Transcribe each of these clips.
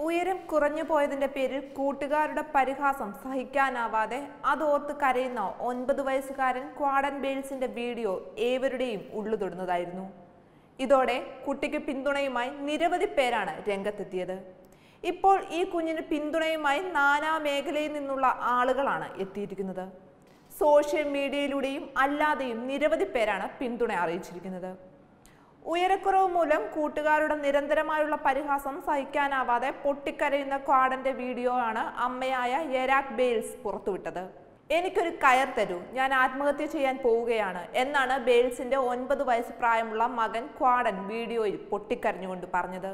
ഉയരം കുറഞ്ഞു പോയതിന്റെ പേരിൽ കൂട്ടുകാരുടെ പരിഹാസം സഹിക്കാനാവാതെ അതോർത്ത് കരയുന്ന ഒൻപത് വയസ്സുകാരൻ ക്വാഡൻ ബെയിൽസിന്റെ വീഡിയോ ഏവരുടെയും ഉള്ളു തൊടുന്നതായിരുന്നു ഇതോടെ കുട്ടിക്ക് പിന്തുണയുമായി നിരവധി പേരാണ് രംഗത്തെത്തിയത് ഇപ്പോൾ ഈ കുഞ്ഞിന് പിന്തുണയുമായി നാനാ മേഖലയിൽ നിന്നുള്ള ആളുകളാണ് എത്തിയിരിക്കുന്നത് സോഷ്യൽ മീഡിയയിലൂടെയും അല്ലാതെയും നിരവധി പേരാണ് പിന്തുണ അറിയിച്ചിരിക്കുന്നത് ഉയരക്കുറവ് മൂലം കൂട്ടുകാരുടെ നിരന്തരമായുള്ള പരിഹാസം സഹിക്കാനാവാതെ പൊട്ടിക്കരയുന്ന ക്വാഡന്റെ വീഡിയോ ആണ് അമ്മയായ യെരാക് ബെയിൽസ് പുറത്തുവിട്ടത് എനിക്കൊരു കയർ തരൂ ഞാൻ ആത്മഹത്യ ചെയ്യാൻ പോവുകയാണ് എന്നാണ് ബെയിൽസിന്റെ ഒൻപത് വയസ്സ് പ്രായമുള്ള മകൻ ക്വാഡൻ വീഡിയോയിൽ പൊട്ടിക്കരഞ്ഞുകൊണ്ട് പറഞ്ഞത്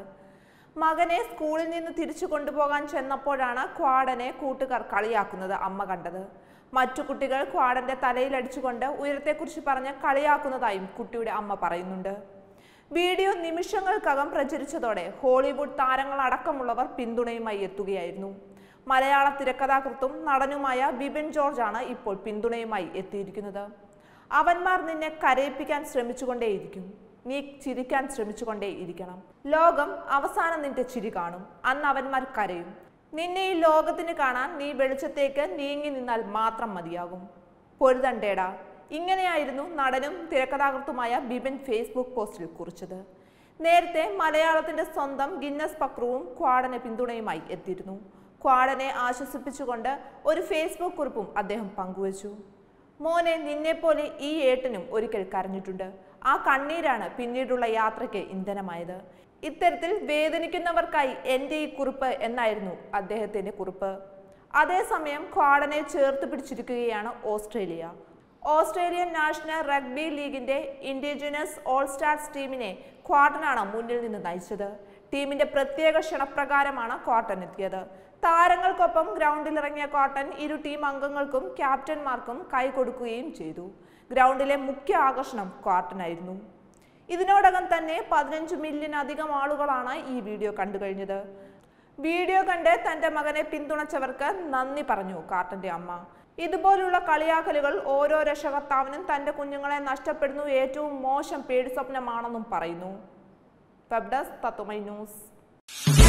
മകനെ സ്കൂളിൽ നിന്ന് തിരിച്ചു കൊണ്ടുപോകാൻ ചെന്നപ്പോഴാണ് ക്വാഡനെ കൂട്ടുകാർ കളിയാക്കുന്നത് അമ്മ കണ്ടത് മറ്റു കുട്ടികൾ ക്വാഡന്റെ തലയിലടിച്ചുകൊണ്ട് ഉയരത്തെക്കുറിച്ച് പറഞ്ഞ് കളിയാക്കുന്നതായും കുട്ടിയുടെ അമ്മ പറയുന്നുണ്ട് വീഡിയോ നിമിഷങ്ങൾക്കകം പ്രചരിച്ചതോടെ ഹോളിവുഡ് താരങ്ങളടക്കമുള്ളവർ പിന്തുണയുമായി എത്തുകയായിരുന്നു മലയാള തിരക്കഥാകൃത്തും നടനുമായ ബിബിൻ ജോർജ് ആണ് ഇപ്പോൾ പിന്തുണയുമായി എത്തിയിരിക്കുന്നത് അവന്മാർ നിന്നെ കരയിപ്പിക്കാൻ ശ്രമിച്ചുകൊണ്ടേയിരിക്കും നീ ചിരിക്കാൻ ശ്രമിച്ചുകൊണ്ടേയിരിക്കണം ലോകം അവസാനം നിന്റെ ചിരി കാണും അന്ന് അവന്മാർ കരയും നിന്നെ ഈ ലോകത്തിന് കാണാൻ നീ വെളിച്ചത്തേക്ക് നീങ്ങി നിന്നാൽ മാത്രം മതിയാകും പൊരുതണ്ടേടാ ഇങ്ങനെയായിരുന്നു നടനും തിരക്കഥാകൃത്തുമായ ബിബിൻ ഫേസ്ബുക്ക് പോസ്റ്റിൽ കുറിച്ചത് നേരത്തെ മലയാളത്തിന്റെ സ്വന്തം ഗിന്നസ് പക്രുവും ക്വാഡന് പിന്തുണയുമായി എത്തിയിരുന്നു ക്വാഡനെ ആശ്വസിപ്പിച്ചുകൊണ്ട് ഒരു ഫേസ്ബുക്ക് കുറിപ്പും അദ്ദേഹം പങ്കുവച്ചു മോനെ നിന്നെപ്പോലെ ഈ ഏട്ടനും ഒരിക്കൽ കരഞ്ഞിട്ടുണ്ട് ആ കണ്ണീരാണ് പിന്നീടുള്ള യാത്രയ്ക്ക് ഇന്ധനമായത് ഇത്തരത്തിൽ വേദനിക്കുന്നവർക്കായി എൻ്റെ ഈ കുറിപ്പ് എന്നായിരുന്നു അദ്ദേഹത്തിന്റെ കുറിപ്പ് അതേസമയം ക്വാഡനെ ചേർത്ത് പിടിച്ചിരിക്കുകയാണ് ഓസ്ട്രേലിയ ഓസ്ട്രേലിയൻ നാഷണൽ റഗ്ബി ലീഗിന്റെ ഇൻഡിജിനസ് ഓൾ സ്റ്റാർസ് ടീമിനെ ക്വാട്ടനാണ് മുന്നിൽ നിന്ന് നയിച്ചത് ടീമിന്റെ പ്രത്യേക ക്ഷണപ്രകാരമാണ് ക്വാട്ടൻ എത്തിയത് താരങ്ങൾക്കൊപ്പം ഗ്രൗണ്ടിലിറങ്ങിയ കോട്ടൻ ഇരു ടീം അംഗങ്ങൾക്കും ക്യാപ്റ്റന്മാർക്കും കൈ കൊടുക്കുകയും ചെയ്തു ഗ്രൗണ്ടിലെ മുഖ്യ ആകർഷണം ക്വാട്ടനായിരുന്നു ഇതിനോടകം തന്നെ പതിനഞ്ച് മില്യൺ അധികം ആളുകളാണ് ഈ വീഡിയോ കണ്ടു കഴിഞ്ഞത് വീഡിയോ കണ്ട് തന്റെ മകനെ പിന്തുണച്ചവർക്ക് നന്ദി പറഞ്ഞു കാർട്ടന്റെ അമ്മ ഇതുപോലുള്ള കളിയാക്കലുകൾ ഓരോ രക്ഷകർത്താവിനും തന്റെ കുഞ്ഞുങ്ങളെ നഷ്ടപ്പെടുന്നു ഏറ്റവും മോശം പേടി സ്വപ്നമാണെന്നും പറയുന്നു വെബ് ഡെസ്ക് തത്തുമൈ ന്യൂസ്